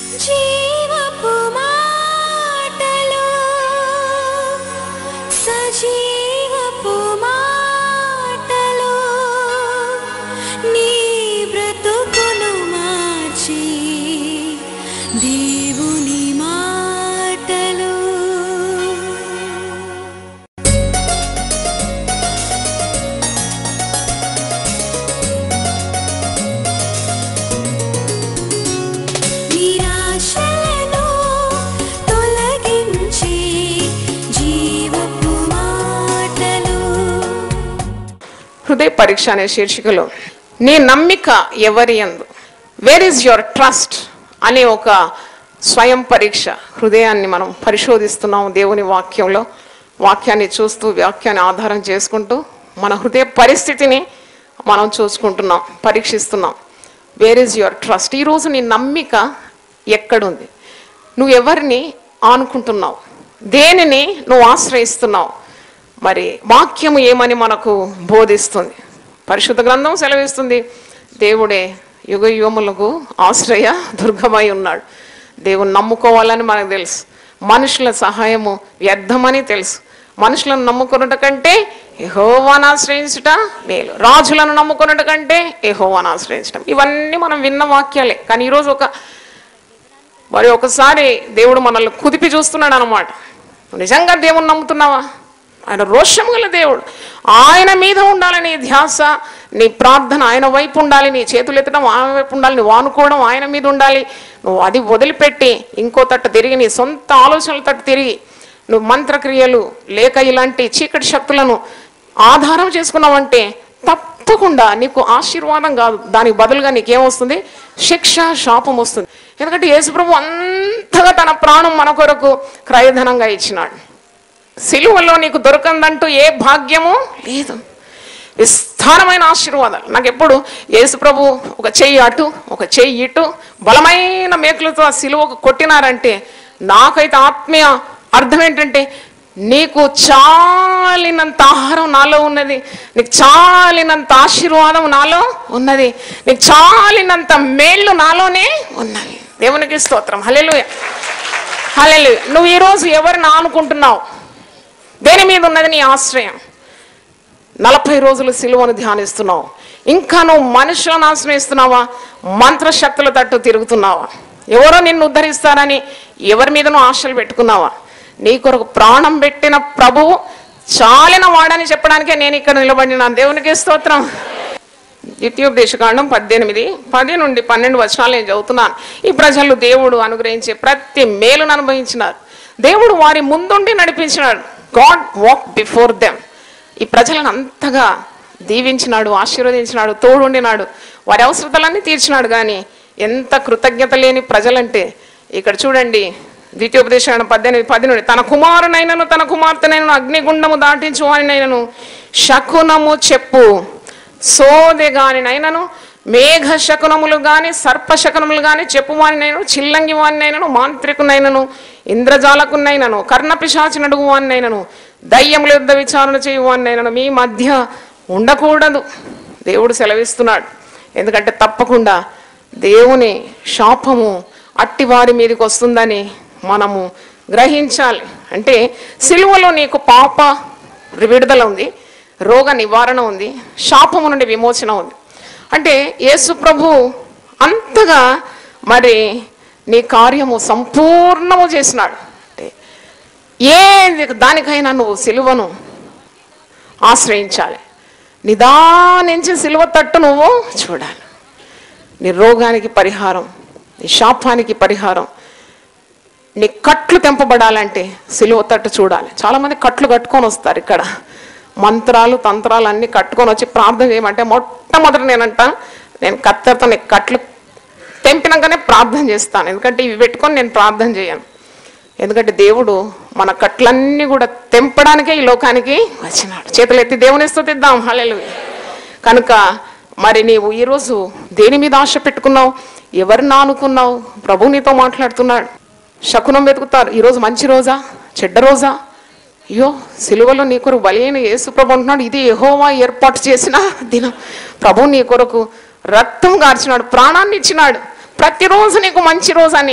జీవపు మాటలు సజీవపు మాటలు నీ బ్రతుకును మార్చి దేవుని మాటలు నిరాశలను తొలగించి జీవపు మాటలు హృదయ పరీక్ష అనే శీర్షికలో నీ నమ్మిక ఎవరి యందు వేర్ ఈజ్ యువర్ ట్రస్ట్ అనే ఒక స్వయం పరీక్ష హృదయాన్ని మనం పరిశోధిస్తున్నాం దేవుని వాక్యంలో వాక్యాన్ని చూస్తూ వాక్యాన్ని ఆధారం చేసుకుంటూ మన హృదయ పరిస్థితిని మనం చూసుకుంటున్నాం పరీక్షిస్తున్నాం వేర్ ఈజ్ యువర్ ట్రస్ట్ ఈరోజు నీ నమ్మిక ఎక్కడుంది నువ్వు ఎవరిని ఆనుకుంటున్నావు దేనిని నువ్వు ఆశ్రయిస్తున్నావు మరి వాక్యము ఏమని మనకు బోధిస్తుంది పరిశుద్ధ గ్రంథం సెలవిస్తుంది దేవుడే యుగ యుగములకు ఆశ్రయ దుర్గమై ఉన్నాడు దేవుని నమ్ముకోవాలని మనకు తెలుసు మనుషుల సహాయము వ్యర్థమని తెలుసు మనుషులను నమ్ముకున్నట కంటే ఎహోవాను ఆశ్రయించుట మేలు రాజులను నమ్ముకున్నట కంటే ఎహోవాను ఆశ్రయించడం ఇవన్నీ మనం విన్న వాక్యాలే కానీ ఈరోజు ఒక మరి ఒకసారి దేవుడు మనల్ని కుదిపి చూస్తున్నాడు అనమాట నిజంగా దేవుని నమ్ముతున్నావా ఆయన రోషం గల దేవుడు ఆయన మీద ఉండాలి నీ ధ్యాస నీ ప్రార్థన ఆయన వైపు ఉండాలి నీ చేతులు ఎత్తడం ఆయన వైపు ఉండాలి నువ్వు ఆనుకోవడం ఆయన మీద ఉండాలి నువ్వు అది వదిలిపెట్టి ఇంకో తట్టు తిరిగి నీ సొంత ఆలోచనల తట్టు తిరిగి నువ్వు మంత్రక్రియలు లేక ఇలాంటి చీకటి శక్తులను ఆధారం చేసుకున్నావంటే తప్పకుండా నీకు ఆశీర్వాదం కాదు దానికి బదులుగా నీకేమొస్తుంది శిక్ష శాపం వస్తుంది ఎందుకంటే యేసుప్రభు అంతగా తన ప్రాణం మన కొరకు క్రయధనంగా ఇచ్చినాడు సిలువలో నీకు దొరకందంటూ ఏ భాగ్యము లేదు విస్తారమైన ఆశీర్వాదాలు నాకు ఎప్పుడు యేసుప్రభు ఒక చెయ్యి అటు ఒక చెయ్యి ఇటు బలమైన మేకులతో ఆ సిలువకు కొట్టినారంటే నాకైతే ఆత్మీయ అర్థం ఏంటంటే నీకు చాలినంత ఆహారం నాలో ఉన్నది నీకు చాలినంత ఆశీర్వాదం నాలో ఉన్నది నీకు చాలినంత మేళ్ళు నాలోనే ఉన్నవి దేవునికి స్తోత్రం హల్లెలూయా హల్లెలూయా నువ్వు ఈరోజు ఎవరిని ఆనుకుంటున్నావు దేని మీద ఉన్నది నీ ఆశ్రయం నలభై రోజులు సిలువను ధ్యానిస్తున్నావు ఇంకా నువ్వు మనుషులను ఆశ్రయిస్తున్నావా మంత్రశక్తుల తట్టు తిరుగుతున్నావా ఎవరో నిన్ను ఉద్ధరిస్తారని ఎవరి మీద నువ్వు ఆశలు పెట్టుకున్నావా నీ కొరకు ప్రాణం పెట్టిన ప్రభువు చాలిన వాడని చెప్పడానికే నేను ఇక్కడ నిలబడిన దేవునికి స్తోత్రం ద్వితీయోపదేశకాండం పద్దెనిమిది పది నుండి పన్నెండు వచనాలు నేను చదువుతున్నాను ఈ ప్రజలు దేవుడు అనుగ్రహించే ప్రతి మేలును అనుభవించినారు దేవుడు వారి ముందుండి నడిపించినాడు గాడ్ వాక్ బిఫోర్ దెమ్ ఈ ప్రజలను అంతగా దీవించినాడు ఆశీర్వదించినాడు తోడుండినాడు వారి అవసరతలన్నీ తీర్చినాడు కానీ ఎంత కృతజ్ఞత లేని ప్రజలంటే ఇక్కడ చూడండి ద్వితీయోపదేశం పద్దెనిమిది పది నుండి తన కుమారునైనను తన కుమార్తెనైనను అగ్నిగుండము దాటించు వారినైనను శకునము చెప్పు సోదెగానినైనను మేఘ శకునములు గాని సర్ప శకునములు గాని చెప్పువానినైనను చిల్లంగి వానినైనను మాంత్రికునైనను ఇంద్రజాలకునైనను కర్ణపిశాచి నడుగు వానినైనను దయ్యముల యుద్ధ విచారణ చేయువానినైనను మీ మధ్య ఉండకూడదు దేవుడు సెలవిస్తున్నాడు ఎందుకంటే తప్పకుండా దేవుని శాపము అట్టి వారి మీదకి వస్తుందని మనము గ్రహించాలి అంటే సిలువలో నీకు పాప విడుదల ఉంది రోగ నివారణ ఉంది శాపము నుండి విమోచన ఉంది అంటే యేసు ప్రభు అంతగా మరి నీ కార్యము సంపూర్ణము చేసినాడు అంటే ఏ దానికైనా నువ్వు సిలువను ఆశ్రయించాలి నిదానించి సిలువ తట్టు నువ్వు చూడాలి నీ రోగానికి పరిహారం నీ శాపానికి పరిహారం నీ కట్లు తెంపబడాలంటే సిలువ తట్టు చూడాలి చాలామంది కట్లు కట్టుకొని వస్తారు ఇక్కడ మంత్రాలు తంత్రాలు అన్నీ కట్టుకొని వచ్చి ప్రార్థన చేయమంటే మొట్టమొదటి నేనంట నేను కత్తెరతో నీ కట్లు తెంపినాకనే ప్రార్థన చేస్తాను ఎందుకంటే ఇవి పెట్టుకొని నేను ప్రార్థన చేయను ఎందుకంటే దేవుడు మన కట్లన్నీ కూడా తెంపడానికే ఈ లోకానికి వచ్చినాడు చేతులు ఎత్తి దేవుని స్తుతిద్దాం హల్లెలు కనుక మరి నీవు ఈరోజు దేని మీద ఆశ పెట్టుకున్నావు ఎవరిని ఆనుకున్నావు ప్రభు నీతో మాట్లాడుతున్నాడు శకునం వెతుకుతారు ఈరోజు మంచి రోజా చెడ్డ రోజా అయ్యో సిలువలో నీ కొరకు బలైన యేసు ప్రభు అంటున్నాడు ఇది యెహోవా ఏర్పాటు చేసిన దినం ప్రభు నీ కొరకు రక్తం గార్చినాడు ప్రాణాన్ని ఇచ్చినాడు ప్రతిరోజు నీకు మంచి రోజు అని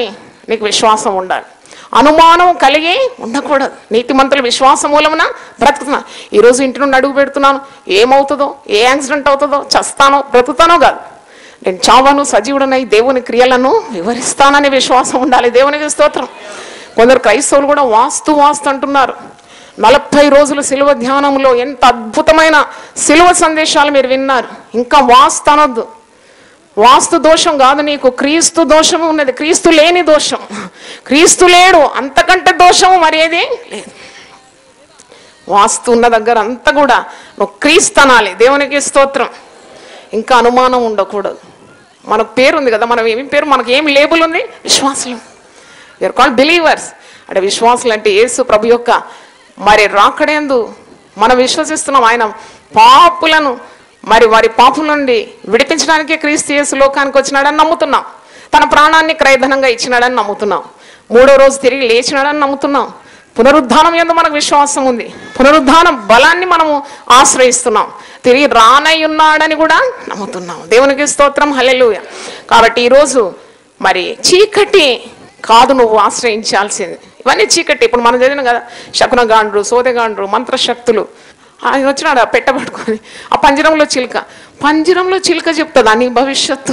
నీకు విశ్వాసం ఉండాలి అనుమానం కలిగి ఉండకూడదు నీతిమంతుల విశ్వాసం మూలమున బ్రతుకుతున్నా ఈరోజు ఇంటి నుండి అడుగు పెడుతున్నాను ఏమవుతుందో ఏ యాక్సిడెంట్ అవుతుందో చస్తానో బ్రతుకుతానో కాదు నేను చావను సజీవుడనై దేవుని క్రియలను వివరిస్తానని విశ్వాసం ఉండాలి దేవునికి స్తోత్రం కొందరు క్రైస్తవులు కూడా వాస్తు వాస్తు అంటున్నారు నలభై రోజుల సిలువ ధ్యానంలో ఎంత అద్భుతమైన సిలువ సందేశాలు మీరు విన్నారు ఇంకా వాస్తు అనొద్దు వాస్తు దోషం కాదు నీకు క్రీస్తు దోషం ఉన్నది క్రీస్తు లేని దోషం క్రీస్తు లేడు అంతకంటే దోషం మరి ఏది లేదు వాస్తు ఉన్న దగ్గర అంతా కూడా నువ్వు క్రీస్తు అనాలి దేవునికి స్తోత్రం ఇంకా అనుమానం ఉండకూడదు మనకు పేరు ఉంది కదా మనం ఏమి పేరు మనకు ఏం లేబుల్ ఉంది విశ్వాసులు యూఆర్ కాల్డ్ బిలీవర్స్ అంటే విశ్వాసులు అంటే యేసు ప్రభు యొక్క మరి రాకడేందు మనం విశ్వసిస్తున్నాం ఆయన పాపులను మరి వారి పాపుల నుండి విడిపించడానికే క్రీస్తు యేసు లోకానికి వచ్చినాడని నమ్ముతున్నాం తన ప్రాణాన్ని క్రయధనంగా ఇచ్చినాడని నమ్ముతున్నాం మూడో రోజు తిరిగి లేచినాడని నమ్ముతున్నాం పునరుద్ధానం ఎందు మనకు విశ్వాసం ఉంది పునరుద్ధానం బలాన్ని మనము ఆశ్రయిస్తున్నాం తిరిగి రానై ఉన్నాడని కూడా నమ్ముతున్నాం దేవునికి స్తోత్రం హల్లెలూయ కాబట్టి ఈరోజు మరి చీకటి కాదు నువ్వు ఆశ్రయించాల్సింది ఇవన్నీ చీకటి ఇప్పుడు మనం చదివిన కదా శకునగాండ్రు సోదగాండ్రు మంత్రశక్తులు ఆయన వచ్చినాడు ఆ పెట్టబట్టుకొని ఆ పంజరంలో చిలుక పంజరంలో చిలుక చెప్తుందా నీ భవిష్యత్తు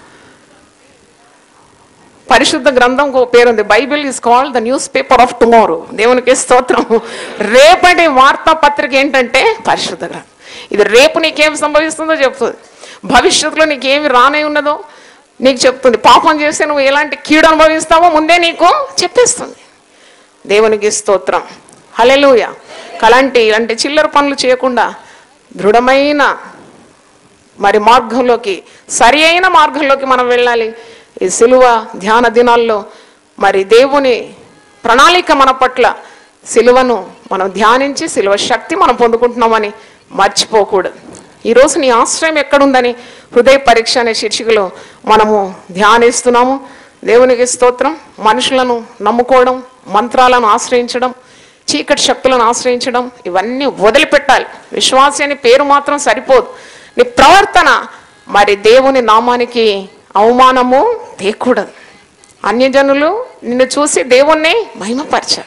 పరిశుద్ధ గ్రంథం ఒక పేరుంది Bible is called the newspaper of tomorrow దేవునికి స్తోత్రం రేపటి వార్తా పత్రిక ఏంటంటే పరిశుద్ధ గ్రంథం ఇది రేపు నీకేం సంభవిస్తుందో చెప్తుంది భవిష్యత్తులో నీకేమి రానే ఉన్నదో నీకు చెప్తుంది పాపం చేస్తే నువ్వు ఎలాంటి కీడు అనుభవిస్తావో ముందే నీకు చెప్పేస్తుంది దేవునికి స్తోత్రం హలెలూయ అలాంటి ఇలాంటి చిల్లర పనులు చేయకుండా దృఢమైన మరి మార్గంలోకి సరి అయిన మార్గంలోకి మనం వెళ్ళాలి ఈ సిలువ ధ్యాన దినాల్లో మరి దేవుని ప్రణాళిక మన పట్ల సిలువను మనం ధ్యానించి సిలువ శక్తి మనం పొందుకుంటున్నామని మర్చిపోకూడదు ఈరోజు నీ ఆశ్రయం ఎక్కడుందని హృదయ పరీక్ష అనే శీర్షికలో మనము ధ్యానిస్తున్నాము దేవునికి స్తోత్రం మనుషులను నమ్ముకోవడం మంత్రాలను ఆశ్రయించడం చీకటి శక్తులను ఆశ్రయించడం ఇవన్నీ వదిలిపెట్టాలి విశ్వాసి అని పేరు మాత్రం సరిపోదు నీ ప్రవర్తన మరి దేవుని నామానికి అవమానము తేకూడదు అన్యజనులు నిన్ను చూసి దేవుణ్ణి మహిమపరచాలి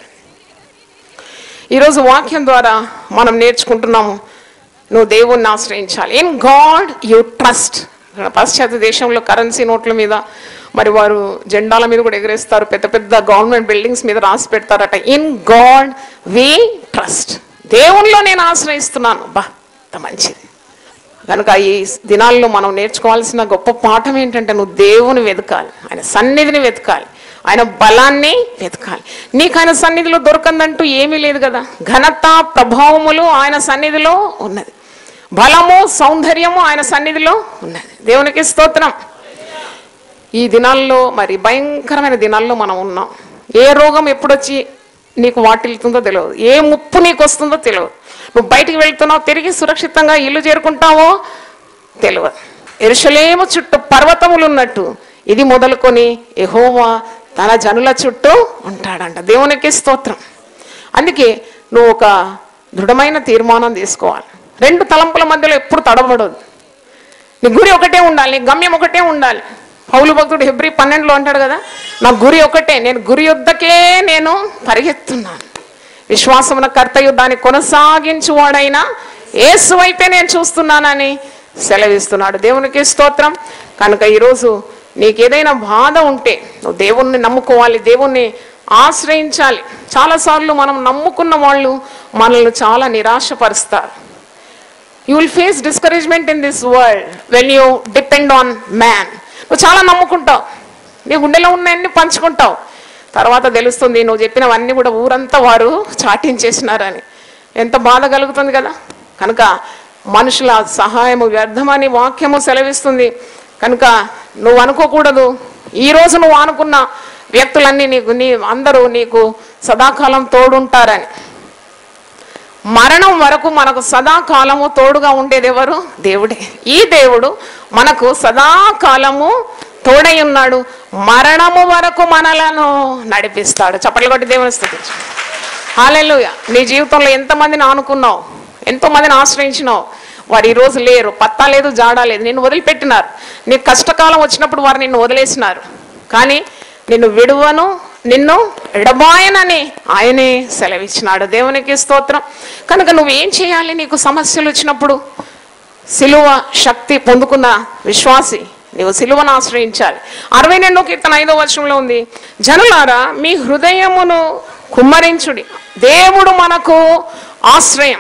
ఈరోజు వాక్యం ద్వారా మనం నేర్చుకుంటున్నాము నువ్వు దేవుణ్ణి ఆశ్రయించాలి ఇన్ గాడ్ యు ట్రస్ట్ పాశ్చాత్య దేశంలో కరెన్సీ నోట్ల మీద మరి వారు జెండాల మీద కూడా ఎగరేస్తారు పెద్ద పెద్ద గవర్నమెంట్ బిల్డింగ్స్ మీద రాసి పెడతారట ఇన్ గాడ్ వి ట్రస్ట్ దేవుణ్ణిలో నేను ఆశ్రయిస్తున్నాను బా అంత మంచిది కనుక ఈ దినాల్లో మనం నేర్చుకోవాల్సిన గొప్ప పాఠం ఏంటంటే నువ్వు దేవుని వెతకాలి ఆయన సన్నిధిని వెతకాలి ఆయన బలాన్ని వెతకాలి నీకు ఆయన సన్నిధిలో దొరకందంటూ ఏమీ లేదు కదా ఘనత ప్రభావములు ఆయన సన్నిధిలో ఉన్నది బలము సౌందర్యము ఆయన సన్నిధిలో ఉన్నది దేవునికి స్తోత్రం ఈ దినాల్లో మరి భయంకరమైన దినాల్లో మనం ఉన్నాం ఏ రోగం ఎప్పుడొచ్చి నీకు వాటిల్తుందో తెలియదు ఏ ముప్పు నీకు వస్తుందో తెలియదు నువ్వు బయటికి వెళ్తున్నావు తిరిగి సురక్షితంగా ఇల్లు చేరుకుంటావో తెలియదు ఎరుషలేము చుట్టూ పర్వతములు ఉన్నట్టు ఇది మొదలుకొని ఎహోవా తన జనుల చుట్టూ ఉంటాడంట దేవునికి స్తోత్రం అందుకే నువ్వు ఒక దృఢమైన తీర్మానం తీసుకోవాలి రెండు తలంపుల మధ్యలో ఎప్పుడు తడబడదు నీ గురి ఒకటే ఉండాలి నీ గమ్యం ఒకటే ఉండాలి పౌలు భక్తుడు హెబ్రి పన్నెండులో అంటాడు కదా నా గురి ఒకటే నేను గురి యుద్ధకే నేను పరిగెత్తున్నాను విశ్వాసమున కర్తయు దాన్ని కొనసాగించువాడైనా యేసు వైపే నేను చూస్తున్నానని సెలవిస్తున్నాడు దేవునికి స్తోత్రం కనుక ఈరోజు నీకు ఏదైనా బాధ ఉంటే నువ్వు దేవుణ్ణి నమ్ముకోవాలి దేవుణ్ణి ఆశ్రయించాలి చాలాసార్లు మనం నమ్ముకున్న వాళ్ళు మనల్ని చాలా నిరాశపరుస్తారు you will face discouragement in this world when you depend on man నువ్వు చాలా నమ్ముకుంటావు నీ గుండెలో ఉన్నాయన్ని పంచుకుంటావు తర్వాత తెలుస్తుంది నువ్వు చెప్పినవన్నీ కూడా ఊరంతా వారు చాటించేసినారని ఎంత బాధ కలుగుతుంది కదా కనుక మనుషుల సహాయము వ్యర్థమని వాక్యము సెలవిస్తుంది కనుక నువ్వు అనుకోకూడదు ఈ రోజు నువ్వు అనుకున్న వ్యక్తులన్నీ నీకు నీ అందరూ నీకు సదాకాలం తోడుంటారని మరణం వరకు మనకు సదాకాలము తోడుగా ఉండేది ఎవరు దేవుడే ఈ దేవుడు మనకు సదాకాలము తోడై ఉన్నాడు మరణము వరకు మనలను నడిపిస్తాడు చప్పట్లు కొట్టి దేవుని స్థుతించు హాలెలుయ నీ జీవితంలో ఎంతమందిని ఆనుకున్నావు ఎంతో మందిని ఆశ్రయించినావు వారు ఈ రోజు లేరు పత్తా లేదు జాడా లేదు నిన్ను వదిలిపెట్టినారు నీ కష్టకాలం వచ్చినప్పుడు వారు నిన్ను వదిలేసినారు కానీ నిన్ను విడువను నిన్ను ఎడబాయనని ఆయనే సెలవిచ్చినాడు దేవునికి స్తోత్రం కనుక నువ్వేం చేయాలి నీకు సమస్యలు వచ్చినప్పుడు సిలువ శక్తి పొందుకున్న విశ్వాసి నీవు సిలువను ఆశ్రయించాలి అరవై రెండో కీర్తన ఐదో వర్షంలో ఉంది జనులారా మీ హృదయమును కుమ్మరించుడి దేవుడు మనకు ఆశ్రయం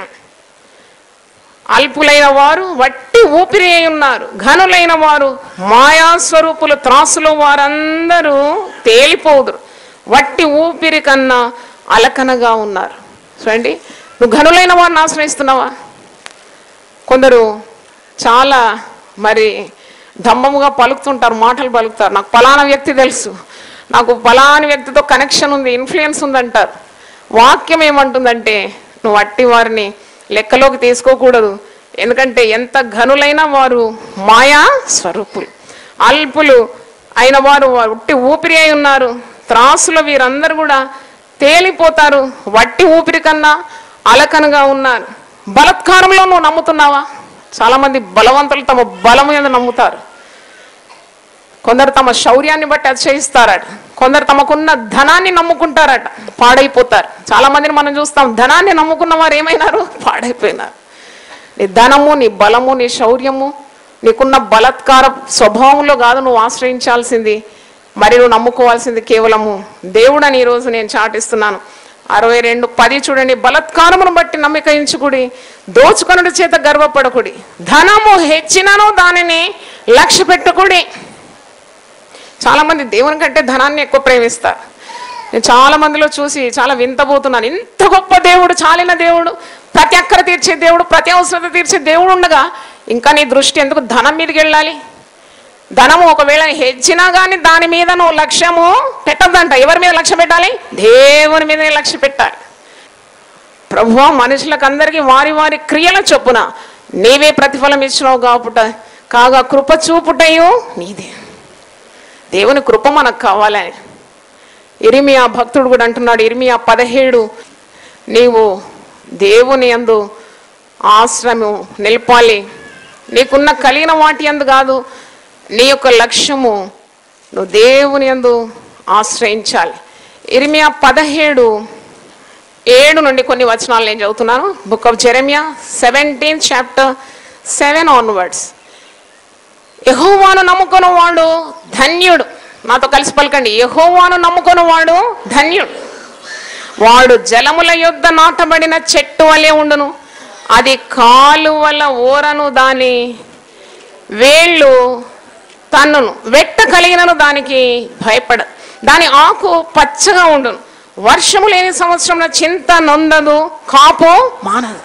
అల్పులైన వారు వట్టి ఊపిరి అయి ఉన్నారు ఘనులైన వారు మాయాస్వరూపులు త్రాసులో వారందరూ తేలిపోదురు వట్టి ఊపిరి కన్నా అలకనగా ఉన్నారు చూడండి నువ్వు ఘనులైన వారిని ఆశ్రయిస్తున్నావా కొందరు చాలా మరి ధమ్మముగా పలుకుతుంటారు మాటలు పలుకుతారు నాకు పలానా వ్యక్తి తెలుసు నాకు పలాని వ్యక్తితో కనెక్షన్ ఉంది ఇన్ఫ్లుయెన్స్ ఉందంటారు వాక్యం ఏమంటుందంటే నువ్వు అట్టి వారిని లెక్కలోకి తీసుకోకూడదు ఎందుకంటే ఎంత ఘనులైన వారు మాయా స్వరూపులు అల్పులు అయిన వారు ఉట్టి ఊపిరి అయి ఉన్నారు త్రాసులో వీరందరూ కూడా తేలిపోతారు వట్టి ఊపిరి కన్నా అలకనగా ఉన్నారు బలత్కారంలో నువ్వు నమ్ముతున్నావా చాలా మంది బలవంతులు తమ బలం మీద నమ్ముతారు కొందరు తమ శౌర్యాన్ని బట్టి అతిశయిస్తారట కొందరు తమకున్న ధనాన్ని నమ్ముకుంటారట పాడైపోతారు చాలా మందిని మనం చూస్తాం ధనాన్ని నమ్ముకున్న వారు ఏమైనారు పాడైపోయినారు నీ ధనము నీ బలము నీ శౌర్యము నీకున్న బలత్కార స్వభావంలో కాదు నువ్వు ఆశ్రయించాల్సింది మరి నువ్వు నమ్ముకోవాల్సింది కేవలము దేవుడని ఈరోజు నేను చాటిస్తున్నాను అరవై రెండు పది చూడండి బలత్కారమును బట్టి నమ్మకించుకుడి దోచుకొనుడి చేత గర్వపడకుడి ధనము హెచ్చినను దానిని లక్ష్య పెట్టుకుడి చాలా మంది దేవుని కంటే ధనాన్ని ఎక్కువ ప్రేమిస్తారు నేను చాలా మందిలో చూసి చాలా వింతపోతున్నాను ఇంత గొప్ప దేవుడు చాలిన దేవుడు ప్రతి అక్కర తీర్చే దేవుడు ప్రతి అవసరత తీర్చే దేవుడు ఉండగా ఇంకా నీ దృష్టి ఎందుకు ధనం మీదకి వెళ్ళాలి ధనము ఒకవేళ హెచ్చినా కానీ దాని మీద నువ్వు లక్ష్యము పెట్టద్దంట ఎవరి మీద లక్ష్యం పెట్టాలి దేవుని మీదనే లక్ష్య పెట్టాలి ప్రభు మనుషులకు అందరికీ వారి వారి క్రియల చొప్పున నీవే ప్రతిఫలం ఇచ్చినావు కాపుట కాగా కృప చూపుటయు నీదే దేవుని కృప మనకు కావాలని ఇరిమియా భక్తుడు కూడా అంటున్నాడు ఇరిమియా పదిహేడు నీవు దేవుని యందు ఆశ్రము నిలపాలి నీకున్న కలిగిన వాటి యందు కాదు నీ యొక్క లక్ష్యము నువ్వు దేవుని యందు ఆశ్రయించాలి ఇరిమియా పదిహేడు ఏడు నుండి కొన్ని వచనాలు నేను చదువుతున్నాను book of Jeremiah seventeenth chapter seven onwards యహోవాను నమ్ముకున్న వాడు ధన్యుడు నాతో కలిసి పలకండి యహోవాను నమ్ముకున్న వాడు ధన్యుడు వాడు జలముల యొద్ద నాటబడిన చెట్టు వలె ఉండును అది కాలువల ఓరను దాని వేళ్ళు తన్నును వెట్ట కలిగినను దానికి భయపడ దాని ఆకు పచ్చగా ఉండును వర్షము లేని సంవత్సరంలో చింత నొందదు కాపు మానదు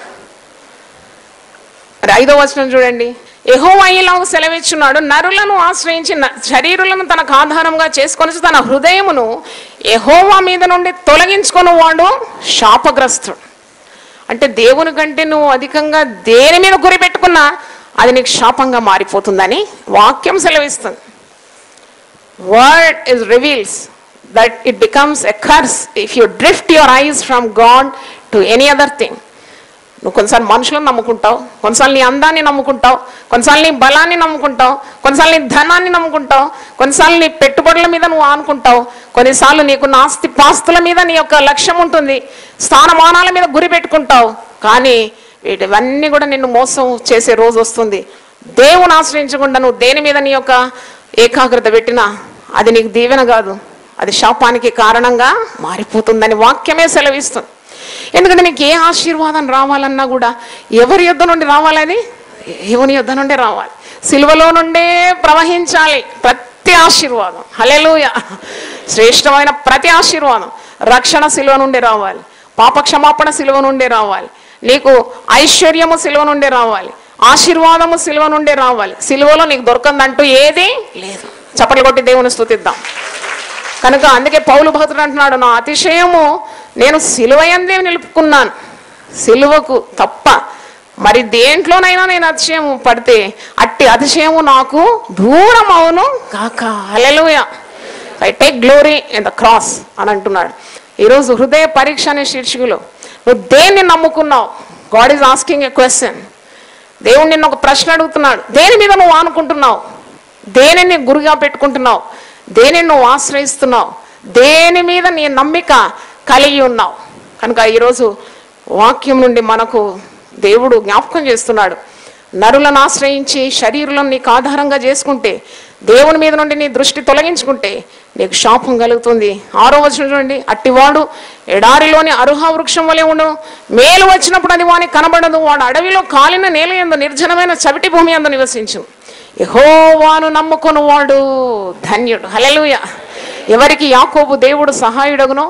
మరి ఐదో వచనం చూడండి యెహోవా ఇలాగ సెలవిచ్చున్నాడు నరులను ఆశ్రయించి న- శరీరులను తనకు ఆధారంగా చేసుకొని తన హృదయమును యెహోవా మీద నుండి తొలగించుకొని వాడు శాపగ్రస్తుడు అంటే దేవుని కంటే నువ్వు అధికంగా దేని మీద గురి పెట్టుకున్నా అది నీకు శాపంగా మారిపోతుందని వాక్యం సెలవిస్తుంది word is reveals that it becomes a curse if you drift your eyes from God to any other thing. నువ్వు కొన్నిసార్లు మనుషులను నమ్ముకుంటావు కొన్నిసార్లు నీ అందాన్ని నమ్ముకుంటావు కొన్నిసార్లు నీ బలాన్ని నమ్ముకుంటావు కొన్నిసార్లు నీ ధనాన్ని నమ్ముకుంటావు కొన్నిసార్లు నీ పెట్టుబడుల మీద నువ్వు ఆనుకుంటావు కొన్నిసార్లు నీకు ఆస్తి పాస్తుల మీద నీ యొక్క లక్ష్యం ఉంటుంది స్థానమానాల మీద గురి పెట్టుకుంటావు కానీ వీటివన్నీ కూడా నిన్ను మోసం చేసే రోజు వస్తుంది దేవుని ఆశ్రయించకుండా నువ్వు దేని మీద నీ యొక్క ఏకాగ్రత పెట్టినా అది నీకు దీవెన కాదు అది శాపానికి కారణంగా మారిపోతుందని వాక్యమే సెలవిస్తుంది ఎందుకంటే నీకు ఏ ఆశీర్వాదం రావాలన్నా కూడా ఎవరి యుద్ధ నుండి రావాలని దేవుని యుద్ధ నుండే రావాలి సిలువలో నుండే ప్రవహించాలి ప్రతి ఆశీర్వాదం హలెలూయ శ్రేష్టమైన ప్రతి ఆశీర్వాదం రక్షణ సిలువ నుండి రావాలి పాప క్షమాపణ సిలువ నుండే రావాలి నీకు ఐశ్వర్యము సిలువ నుండే రావాలి ఆశీర్వాదము సిలువ నుండే రావాలి సిలువలో నీకు దొరకందంటూ ఏది లేదు చప్పట్లు కొట్టి దేవుని స్తుతిద్దాం కనుక అందుకే పౌలు భక్తుడు అంటున్నాడు నా అతిశయము నేను సిలువయందే నిలుపుకున్నాను సిలువకు తప్ప మరి దేంట్లోనైనా నేను అతిశయం పడితే అట్టి అతిశయము నాకు దూరం అవును కాక hallelujah I take glory in the cross అని అంటున్నాడు ఈరోజు హృదయ పరీక్ష అనే శీర్షికలో నువ్వు దేన్ని నమ్ముకున్నావు God is asking a question దేవుడు నిన్ను ఒక ప్రశ్న అడుగుతున్నాడు దేని మీద నువ్వు ఆనుకుంటున్నావు దేనిని గురిగా పెట్టుకుంటున్నావు దేనిని నువ్వు ఆశ్రయిస్తున్నావు దేని మీద నీ నమ్మిక కలిగి ఉన్నావు కనుక ఈరోజు వాక్యం నుండి మనకు దేవుడు జ్ఞాపకం చేస్తున్నాడు నరులను ఆశ్రయించి శరీరులను నీకు ఆధారంగా చేసుకుంటే దేవుని మీద నుండి నీ దృష్టి తొలగించుకుంటే నీకు శాపం కలుగుతుంది ఆరో వచనం చూడండి అట్టివాడు ఎడారిలోని అరుహ వృక్షం వలె ఉండు మేలు వచ్చినప్పుడు అది వానికి కనబడదు వాడు అడవిలో కాలిన నేల ఎందు నిర్జనమైన చవిటి భూమి అందు నివసించు యహోవాను నమ్ముకొని వాడు ధన్యుడు హలెలుయ ఎవరికి యాకోబు దేవుడు సహాయుడగునో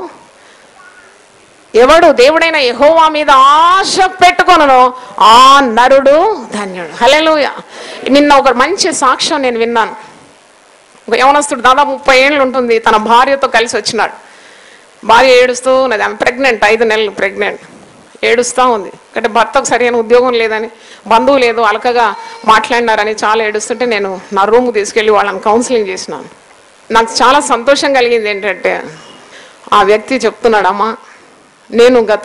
ఎవడు దేవుడైన యహోవా మీద ఆశ పెట్టుకొనను ఆ నరుడు ధన్యుడు హలెలుయ నిన్న ఒక మంచి సాక్ష్యం నేను విన్నాను ఒక యవనస్తుడు దాదాపు ముప్పై ఏళ్ళు ఉంటుంది తన భార్యతో కలిసి వచ్చినాడు భార్య ఏడుస్తూ ఉన్నది ఆమె ప్రెగ్నెంట్ ఐదు నెలలు ప్రెగ్నెంట్ ఏడుస్తూ ఉంది అంటే భర్తకు సరైన ఉద్యోగం లేదని బంధువు లేదు అలకగా మాట్లాడినారని చాలా ఏడుస్తుంటే నేను నా రూమ్కి తీసుకెళ్ళి వాళ్ళని కౌన్సిలింగ్ చేసినాను నాకు చాలా సంతోషం కలిగింది ఏంటంటే ఆ వ్యక్తి చెప్తున్నాడు అమ్మా నేను గత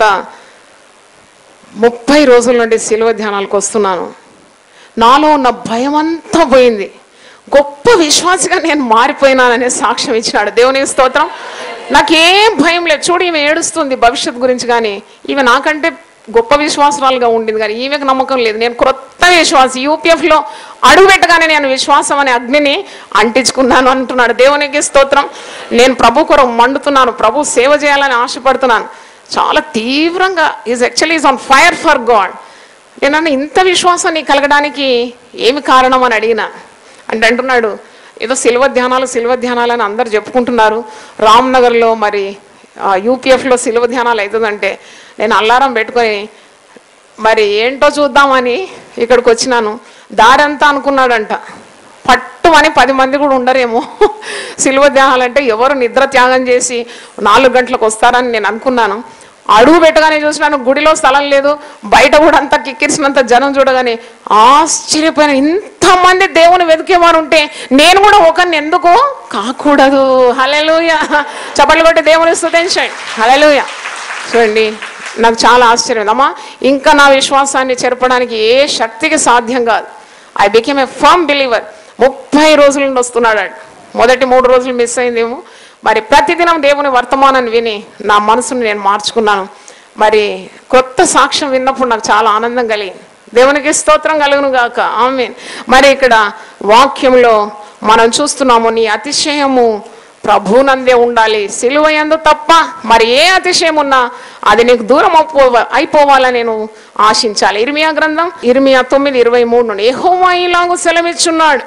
ముప్పై రోజుల నుండి శిలువ ధ్యానాలకు వస్తున్నాను నాలో ఉన్న భయం అంతా పోయింది గొప్ప విశ్వాసిగా నేను మారిపోయినాననే సాక్ష్యం ఇచ్చినాడు దేవునికి స్తోత్రం నాకేం భయం లేదు చూడు ఈమె ఏడుస్తుంది భవిష్యత్తు గురించి కానీ ఈమె నాకంటే గొప్ప విశ్వాసరాలుగా ఉండింది కానీ ఈమెకు నమ్మకం లేదు నేను క్రొత్త విశ్వాసి యూపీఎఫ్లో అడుగు పెట్టగానే నేను విశ్వాసం అనే అగ్నిని అంటించుకున్నాను అంటున్నాడు దేవునికి స్తోత్రం నేను ప్రభు కొరకు మండుతున్నాను ప్రభు సేవ చేయాలని ఆశపడుతున్నాను చాలా తీవ్రంగా is actually is on fire for God నేను ఇంత విశ్వాసం నీకు కలగడానికి ఏమి కారణం అని అడిగిన అంటే అంటున్నాడు ఏదో సిల్వ ధ్యానాలు సిల్వ ధ్యానాలు అని అందరు చెప్పుకుంటున్నారు రామ్నగర్లో మరి యూపీఎఫ్లో సిల్వ ధ్యానాలు అవుతుందంటే నేను అల్లారం పెట్టుకొని మరి ఏంటో చూద్దామని ఇక్కడికి వచ్చినాను దారంతా అనుకున్నాడంట పట్టు అని పది మంది కూడా ఉండరేమో సిల్వ ధ్యానాలంటే ఎవరు నిద్ర త్యాగం చేసి నాలుగు గంటలకు వస్తారని నేను అనుకున్నాను అడుగు పెట్టగానే చూసినాను గుడిలో స్థలం లేదు బయట కూడా అంతా కిక్కిరిసినంత జనం చూడగానే ఆశ్చర్యపోయిన ఇంతమంది దేవుని వెతికేవారు ఉంటే నేను కూడా ఒకరిని ఎందుకు కాకూడదు హలెలుయ చప్పట్లు కొట్టి దేవుని స్తుతించండి హలెలుయ చూడండి నాకు చాలా ఆశ్చర్యం అమ్మా ఇంకా నా విశ్వాసాన్ని చెరపడానికి ఏ శక్తికి సాధ్యం కాదు I became a firm believer ముప్పై రోజుల నుండి వస్తున్నాడు ఆడు. మొదటి మూడు రోజులు మిస్ అయిందేమో మరి ప్రతిదినం దేవుని వర్తమానాన్ని విని నా మనసుని నేను మార్చుకున్నాను మరి కొత్త సాక్ష్యం విన్నప్పుడు నాకు చాలా ఆనందం కలిగింది దేవునికి స్తోత్రం కలుగును గాక ఆమె మరి ఇక్కడ వాక్యంలో మనం చూస్తున్నాము నీ అతిశయము ప్రభునందే ఉండాలి సిలువ యందు తప్ప మరి ఏ అతిశయం ఉన్నా అది నీకు దూరం అయిపోవ అయిపోవాలని నేను ఆశించాలి ఇర్మియా గ్రంథం ఇర్మియా తొమ్మిది ఇరవై మూడు నుండి ఎహోవా ఇలాగూ సెలవిచ్చున్నాడు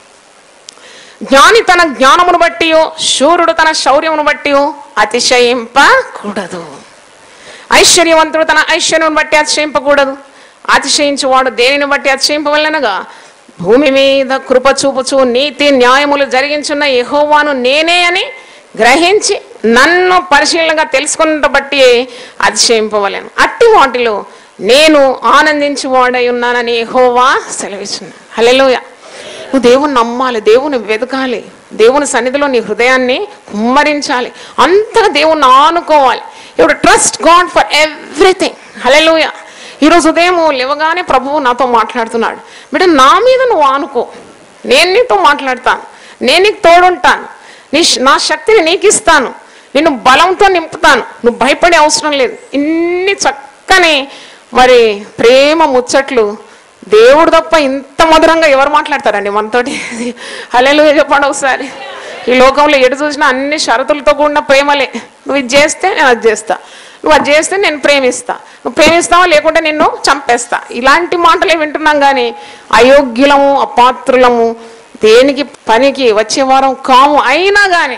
జ్ఞాని తన జ్ఞానమును బట్టి శూరుడు తన శౌర్యమును బట్టి అతిశయింపకూడదు ఐశ్వర్యవంతుడు తన ఐశ్వర్యమును బట్టి అతిశయింపకూడదు అతిశయించువాడు దేనిని బట్టి అతిశయింపవలనగా భూమి మీద కృప చూపుచు నీతి న్యాయములు జరిగించున్న యెహోవాను నేనే అని గ్రహించి నన్ను పరిశీలనగా తెలుసుకున్న బట్టి అతిశయింపవలను అట్టి వాటిలో నేను ఆనందించి వాడై ఉన్నానని యెహోవా సెలవిస్తున్నాను హల్లెలూయా నువ్వు దేవుని నమ్మాలి దేవుని వెతకాలి దేవుని సన్నిధిలో నీ హృదయాన్ని కుమ్మరించాలి అంతగా దేవుణ్ణి ఆనుకోవాలి ఇప్పుడు trust God for everything hallelujah ఈరోజు ఉదయం లేవగానే ప్రభువు నాతో మాట్లాడుతున్నాడు బిడ్డ నా మీద నువ్వు ఆనుకో నేను నీతో మాట్లాడతాను నేను నీకు తోడుంటాను నీ నా శక్తిని నీకు ఇస్తాను నిన్ను బలంతో నింపుతాను నువ్వు భయపడే అవసరం లేదు ఇన్ని చక్కని మరి ప్రేమ ముచ్చట్లు దేవుడు తప్ప ఇంత మధురంగా ఎవరు మాట్లాడతారండి మనతోటి హలేలు చెప్పండి ఒకసారి ఈ లోకంలో ఎటు చూసినా అన్ని షరతులతో కూడిన ప్రేమలే నువ్వు ఇది చేస్తే నేను అది చేస్తా నువ్వు అది చేస్తే నేను ప్రేమిస్తా నువ్వు ప్రేమిస్తావా లేకుంటే నిన్ను చంపేస్తా ఇలాంటి మాటలే వింటున్నాం కానీ అయోగ్యులము అపాత్రులము దేనికి పనికి వచ్చే వారం కాము అయినా కానీ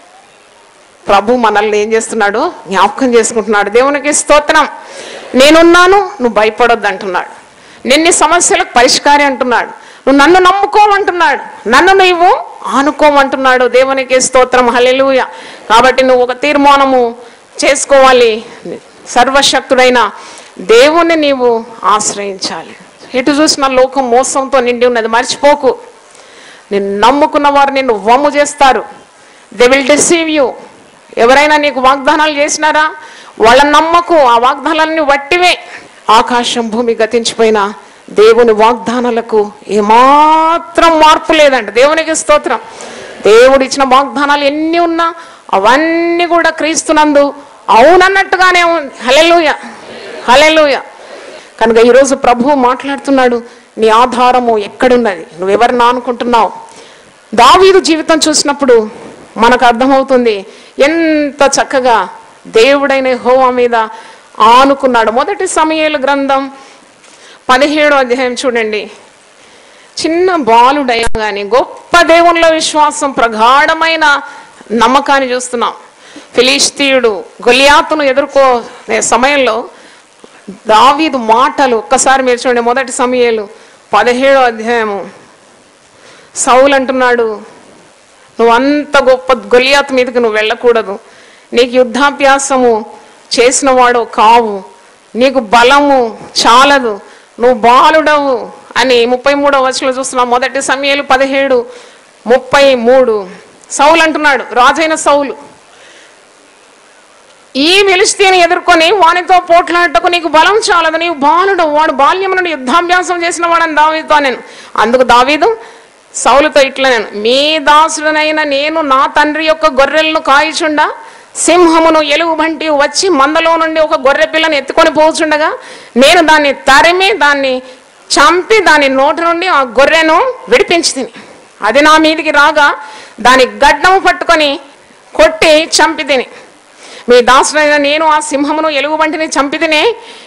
ప్రభు మనల్ని ఏం చేస్తున్నాడు జ్ఞాపకం చేసుకుంటున్నాడు దేవునికి స్తోత్రం నేనున్నాను నువ్వు భయపడొద్దు అంటున్నాడు నిన్ని సమస్యలకు పరిష్కారి అంటున్నాడు నువ్వు నన్ను నమ్ముకోమంటున్నాడు నన్ను నువ్వు ఆనుకోమంటున్నాడు దేవునికి స్తోత్రం హల్లెలూయ కాబట్టి నువ్వు ఒక తీర్మానము చేసుకోవాలి సర్వశక్తుడైన దేవుణ్ణి నీవు ఆశ్రయించాలి ఎటు చూసిన లోకం మోసంతో నిండి ఉన్నది మర్చిపోకు నిన్ను నమ్ముకున్న వారు నిన్ను వమ్ము చేస్తారు దే విల్ డిసీవ్ యూ ఎవరైనా నీకు వాగ్దానాలు చేసినారా వాళ్ళ నమ్మకు ఆ వాగ్దానాలన్నీ వట్టివే ఆకాశం భూమి గతించిపోయిన దేవుని వాగ్దానాలకు ఏమాత్రం మార్పు లేదంట దేవునికి స్తోత్రం దేవుడు ఇచ్చిన వాగ్దానాలు ఎన్ని ఉన్నా అవన్నీ కూడా క్రీస్తునందు అవునన్నట్టుగానే ఉంది హలెలుయ హలెలుయ కనుక ఈరోజు ప్రభువు మాట్లాడుతున్నాడు నీ ఆధారము ఎక్కడున్నది నువ్వెవరిని అనుకుంటున్నావు దావీదు జీవితం చూసినప్పుడు మనకు అర్థమవుతుంది ఎంత చక్కగా దేవుడైన హోవా మీద ఆనుకున్నాడు మొదటి సమయాల గ్రంథం పదిహేడో అధ్యాయం చూడండి చిన్న బాలుడైనా కానీ గొప్ప దేవుళ్ళ విశ్వాసం ప్రగాఢమైన నమ్మకాన్ని చూస్తున్నాం ఫిలిస్తీయుడు గొలియాతును ఎదుర్కోనే సమయంలో దావీదు మాటలు ఒక్కసారి మీరు చూడండి మొదటి సమయాలు పదిహేడో అధ్యాయము సౌలు అంటున్నాడు నువ్వు అంత గొప్ప గొలియాత్ మీదకి నువ్వు వెళ్ళకూడదు నీకు యుద్ధాభ్యాసము చేసిన వాడు కావు నీకు బలము చాలదు నువ్వు బాలుడవు అని ముప్పై మూడో వచనంలో చూస్తున్నాం మొదటి సమయాలు పదిహేడు ముప్పై మూడు సౌలు అంటున్నాడు రాజైన సౌలు ఈ ఫిలిస్తీని ఎదుర్కొని వానితో పోట్లాడటకు నీకు బలం చాలదు నీవు బాలుడు వాడు బాల్యం నుండి యుద్ధాభ్యాసం చేసిన వాడని దావీదుతో నేను అందుకు దావీదు సౌలుతో ఇట్లా నేను మీ దాసుడనైన నేను నా తండ్రి యొక్క గొర్రెలను కాయిచుండా సింహమును ఎలుగు బంటి వచ్చి మందలో నుండి ఒక గొర్రె పిల్లని ఎత్తుకొని పోచుండగా నేను దాన్ని తరిమి దాన్ని చంపి దాని నోటి నుండి ఆ గొర్రెను విడిపించి తిని అది నా మీదికి రాగా దాని గడ్డము పట్టుకొని కొట్టి చంపి తిని మీ దాసుడైన నేను ఆ సింహమును ఎలుగుబంటిని చంపితినే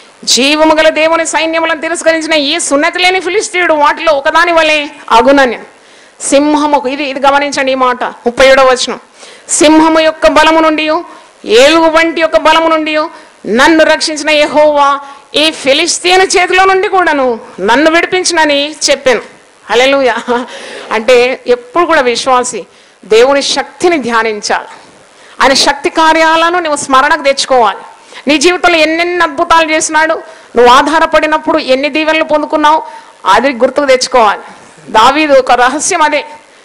జీవము గల దేవుని సైన్యములను తిరస్కరించిన ఈ సున్నతి లేని ఫిలిస్తీయుడు వాటిలో ఒకదాని వలె అగునని సింహము ఇది ఇది గమనించండి ఈ మాట ముప్పై ఏడవ వచనం సింహము యొక్క బలము నుండి ఏలుగుబంటి యొక్క బలము నుండి నన్ను రక్షించిన యెహోవా ఈ ఫిలిస్తీన్ చేతిలో నుండి కూడాను నన్ను విడిపించినని చెప్పాను హల్లెలూయా అంటే ఎప్పుడు కూడా విశ్వాసి దేవుని శక్తిని ధ్యానించాలి ఆయన శక్తి కార్యాలను నువ్వు స్మరణకు తెచ్చుకోవాలి నీ జీవితంలో ఎన్నెన్ని అద్భుతాలు చేసినాడు నువ్వు ఆధారపడినప్పుడు ఎన్ని దీవెనలు పొందుకున్నావు అది గుర్తుకు తెచ్చుకోవాలి దావీదు ఒక రహస్యం అదే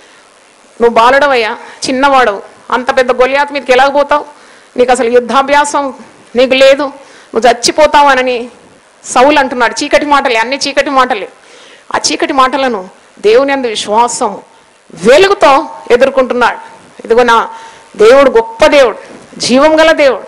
నువ్వు బాలుడవయ్యా చిన్నవాడవు అంత పెద్ద గొలియాత్ మీదకి ఎలాగ పోతావు నీకు అసలు యుద్ధాభ్యాసం నీకు లేదు నువ్వు చచ్చిపోతావు అని సౌలు అంటున్నాడు చీకటి మాటలే అన్ని చీకటి మాటలే ఆ చీకటి మాటలను దేవుని అందు విశ్వాసం వెలుగుతో ఎదుర్కొంటున్నాడు ఇదిగో నా దేవుడు గొప్ప దేవుడు జీవం గల దేవుడు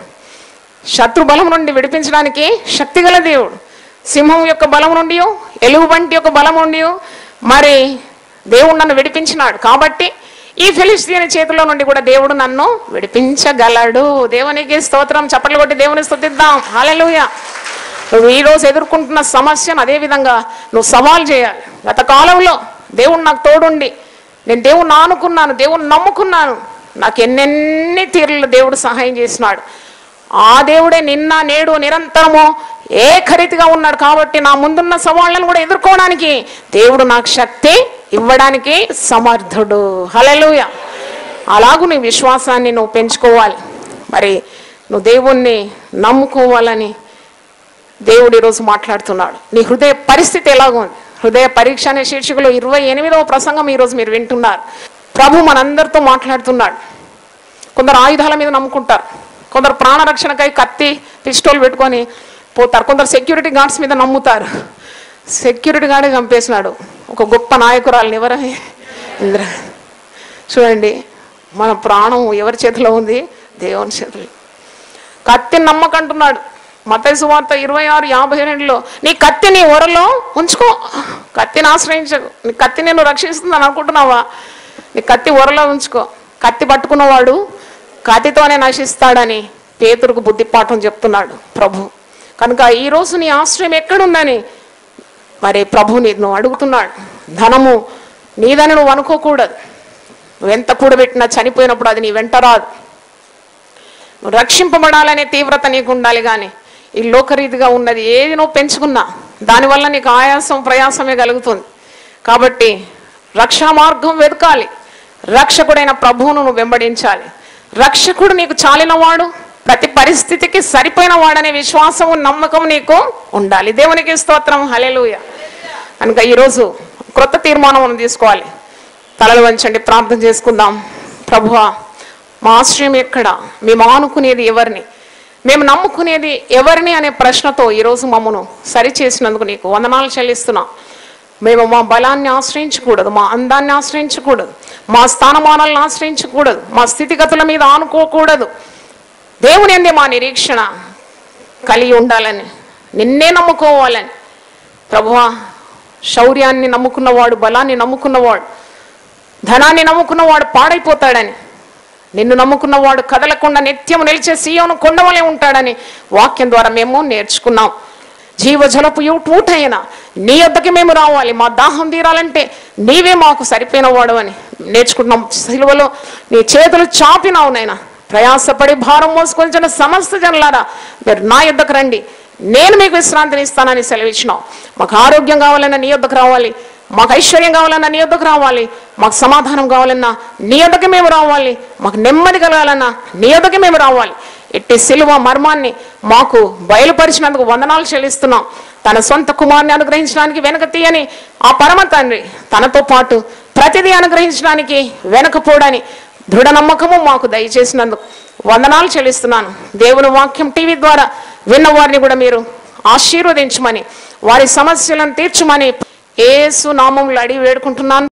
శత్రు బలం నుండి విడిపించడానికి శక్తి గల దేవుడు సింహం యొక్క బలం నుండి ఎలుగుబంటి యొక్క బలం నుండి మరి దేవుడు నన్ను విడిపించినాడు కాబట్టి ఈ ఫిలిస్తీన్ చేతిలో నుండి కూడా దేవుడు నన్ను విడిపించగలడు దేవునికి స్తోత్రం చప్పట్లు కొట్టి దేవుని స్తుతిద్దాం హాలెలూయా నువ్వు ఈ రోజు ఎదుర్కొంటున్న సమస్యను అదే విధంగా నువ్వు సవాల్ చేయాలి గత కాలంలో దేవుడు నాకు తోడుండి నేను దేవుణ్ణి ఆనుకున్నాను దేవుణ్ణి నమ్ముకున్నాను నాకు ఎన్నెన్ని తీరులు దేవుడు సహాయం చేసినాడు ఆ దేవుడే నిన్న నేడు నిరంతరము ఏకరీతిగా ఉన్నాడు కాబట్టి నా ముందున్న సవాళ్ళను కూడా ఎదుర్కోవడానికి దేవుడు నాకు శక్తి ఇవ్వడానికి సమర్థుడు హలెలుయ అలాగూ నీ విశ్వాసాన్ని నువ్వు పెంచుకోవాలి మరి నువ్వు దేవుణ్ణి నమ్ముకోవాలని దేవుడు ఈరోజు మాట్లాడుతున్నాడు నీ హృదయ పరిస్థితి ఎలాగో ఉంది హృదయ పరీక్ష అనే శీర్షికలో ఇరవై ఎనిమిదవ ప్రసంగం ఈరోజు మీరు వింటున్నారు ప్రభు మనందరితో మాట్లాడుతున్నాడు కొందరు ఆయుధాల మీద నమ్ముకుంటారు కొందరు ప్రాణరక్షణకై కత్తి పిస్టోల్ పెట్టుకొని పోతారు కొందరు సెక్యూరిటీ గార్డ్స్ మీద నమ్ముతారు సెక్యూరిటీ గార్డే చంపేసినాడు ఒక గొప్ప నాయకురాలు ఎవరని ఇంద్ర చూడండి మన ప్రాణం ఎవరి చేతిలో ఉంది దేవుని చేతిలో కత్తిని నమ్మకంటున్నాడు మతయ సువార్త ఇరవై ఆరు యాభై రెండులో నీ కత్తి నీ ఒరలో ఉంచుకో కత్తిని ఆశ్రయించకు నీ కత్తి నేను రక్షిస్తుందని అనుకుంటున్నావా నీ కత్తి ఒరలో ఉంచుకో కత్తి పట్టుకున్నవాడు కత్తితోనే నశిస్తాడని పేతురుకు బుద్ధిపాఠం చెప్తున్నాడు ప్రభు కనుక ఈరోజు నీ ఆశ్రయం ఎక్కడుందని మరి ప్రభు నువ్వు అడుగుతున్నాడు ధనము నీదని నువ్వు అనుకోకూడదు నువ్వు ఎంత కూడబెట్టినా చనిపోయినప్పుడు అది నీ వెంట రాదు నువ్వు రక్షింపబడాలనే తీవ్రత నీకు ఉండాలి కానీ ఈ లోకరీతిగా ఉన్నది ఏది నువ్వు పెంచుకున్నా దానివల్ల నీకు ఆయాసం ప్రయాసమే కలుగుతుంది కాబట్టి రక్షా మార్గం వెతకాలి రక్షకుడైన ప్రభువును నువ్వు వెంబడించాలి రక్షకుడు నీకు చాలినవాడు ప్రతి పరిస్థితికి సరిపోయిన వాడనే విశ్వాసము నమ్మకం నీకు ఉండాలి దేవునికి స్తోత్రం హలెలుయ కనుక ఈరోజు క్రొత్త తీర్మానం మనం తీసుకోవాలి తలలు వంచండి ప్రార్థన చేసుకుందాం ప్రభువా మా ఆశ్రయం ఎక్కడ మేము ఆనుకునేది ఎవరిని మేము నమ్ముకునేది ఎవరిని అనే ప్రశ్నతో ఈరోజు మమ్మను సరిచేసినందుకు నీకు వందనాలు చెల్లిస్తున్నాం మేము మా బలాన్ని ఆశ్రయించకూడదు మా అందాన్ని ఆశ్రయించకూడదు మా స్థానమానాలను ఆశ్రయించకూడదు మా స్థితిగతుల మీద ఆనుకోకూడదు దేవుని అందే మా నిరీక్షణ కలిగి ఉండాలని నిన్నే నమ్ముకోవాలని ప్రభువా శౌర్యాన్ని నమ్ముకున్నవాడు బలాన్ని నమ్ముకున్నవాడు ధనాన్ని నమ్ముకున్నవాడు పాడైపోతాడని నిన్ను నమ్ముకున్నవాడు కదలకుండా నిత్యం నిలిచే సీయోను కొండవలే ఉంటాడని వాక్యం ద్వారా మేము నేర్చుకున్నాం జీవజలపు యూటూటైన నీ వద్దకి మేము రావాలి మా దాహం తీరాలంటే నీవే మాకు సరిపోయిన వాడు అని నేర్చుకుంటున్నాం సిలువలో నీ చేతులు చాపినావు నైనా ప్రయాసపడి భారం మోసుకొంచిన సమస్త జనులారా మీరు నా యుద్ధకు రండి నేను మీకు విశ్రాంతిని ఇస్తానని సెలవిచ్చినావు మాకు ఆరోగ్యం కావాలన్నా నీ యుద్ధకు రావాలి మాకు ఐశ్వర్యం కావాలన్నా నీ యొద్దకు రావాలి మాకు సమాధానం కావాలన్నా నీ యొద్దకి మేము రావాలి మాకు నెమ్మది కలగాలన్నా నీ యొద్దకి మేము రావాలి ఎట్టి సిలువ మర్మాన్ని మాకు బయలుపరిచినందుకు వందనాలు చెల్లిస్తున్నాం తన సొంత కుమార్ని అనుగ్రహించడానికి వెనక తీయని ఆ పరమ తండ్రి తనతో పాటు ప్రతిదీ అనుగ్రహించడానికి వెనకపోడని దృఢ నమ్మకము మాకు దయచేసినందుకు వందనాలు చెల్లిస్తున్నాను దేవుని వాక్యం టీవీ ద్వారా విన్న వారిని కూడా మీరు ఆశీర్వదించమని వారి సమస్యలను తీర్చమని ఏసు నామంలో అడిగి వేడుకుంటున్నాను